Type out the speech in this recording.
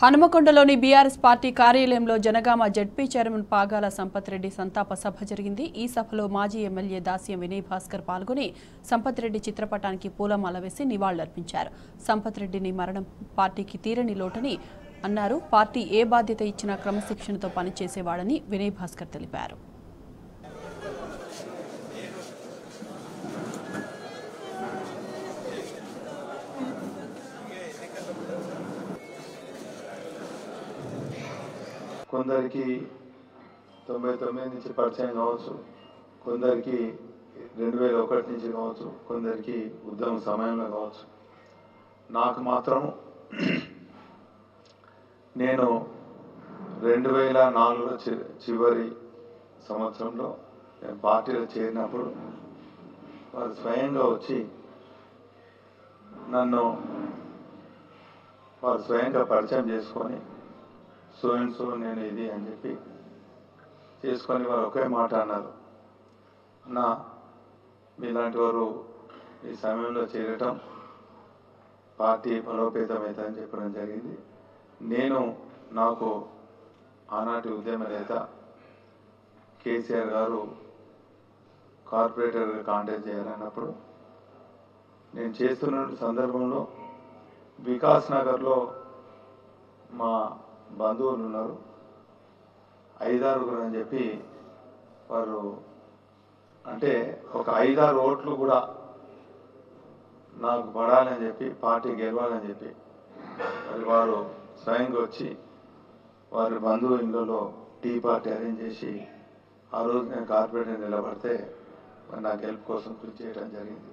హనుమకొండలోని BRS party కార్యాలయంలో Janagama ZP chairman Pagala Sampath Reddy సంతాప సభ జరిగింది ఈ సభలో మాజీ ఎమ్మెల్యే దాస్యం వినయ్ భాస్కర్ పాల్గొని సంపత్ రెడ్డి చిత్రపటానికి పూలమాల వేసి నివాళులర్పించారు సంపత్ రెడ్డిని మరణం పార్టీకి తీరని లోటని అన్నారు పార్టీ ఏ బాధ్యత ఇచ్చినా క్రమశిక్షణతో పనిచేసేవాడని వినయ్ భాస్కర్ తెలిపారు కొందరికి తొంభై తొమ్మిది నుంచి పరిచయం కావచ్చు కొందరికి రెండు వేల ఒకటి నుంచి కావచ్చు కొందరికి ఉద్యమ సమయంలో కావచ్చు నాకు మాత్రం నేను రెండు వేల నాలుగులో చి- చివరి సంవత్సరంలో నేను పార్టీలో చేరినప్పుడు వారు స్వయంగా వచ్చి నన్ను వారు స్వయంగా పరిచయం చేసుకొని సో అండ్ సో నేను ఇది అని చెప్పి చేసుకొని వారు ఒకే మాట అన్నారు నా మీలాంటి వారు ఈ సమయంలో చేరటం పార్టీ బలోపేతమవుతుందని చెప్పడం జరిగింది నేను నాకు ఆనాటి ఉద్యమ నేత కేసీఆర్ గారు కార్పొరేటర్ కాంటాక్ట్ చేయాలన్నప్పుడు నేను చేస్తున్న సందర్భంలో వికాస్ నగర్లో మా బంధువులు ఉన్నారు ఐదారుగురు అని చెప్పి వారు అంటే ఒక ఐదారు ఓట్లు కూడా నాకు పడాలని చెప్పి పార్టీ గెలవాలని చెప్పి మరి వారు స్వయంగా వచ్చి వారి బంధువు ఇళ్ళలో టీ పార్టీ అరేంజ్ చేసి ఆ రోజు నేను కార్పొరేటర్ నిలబడితే మరి నా గెలుపు కోసం కృషి చేయడం జరిగింది